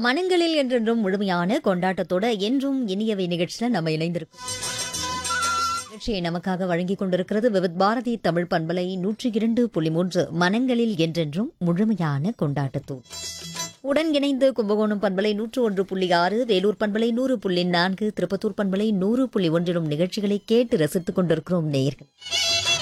மனங்களில் என்றென்றும் முழுமையான கொண்டாட்டத்தோட என்றும் இனியவை நிகழ்ச்சியில நம்ம இணைந்திருக்கோம் நிகழ்ச்சியை நமக்காக வழங்கிக் கொண்டிருக்கிறது விவித் பாரதி தமிழ் பண்பலை நூற்றி இரண்டு புள்ளி மூன்று மனங்களில் என்றென்றும் முழுமையான கொண்டாட்டத்தோடு உடன் இணைந்து கும்பகோணம் பண்பலை நூற்று ஒன்று புள்ளி ஆறு வேலூர் பண்பலை நூறு புள்ளி நான்கு திருப்பத்தூர் பண்பலை நூறு புள்ளி ஒன்றிலும் நிகழ்ச்சிகளை கேட்டு ரசித்துக் கொண்டிருக்கிறோம் நேயர்கள்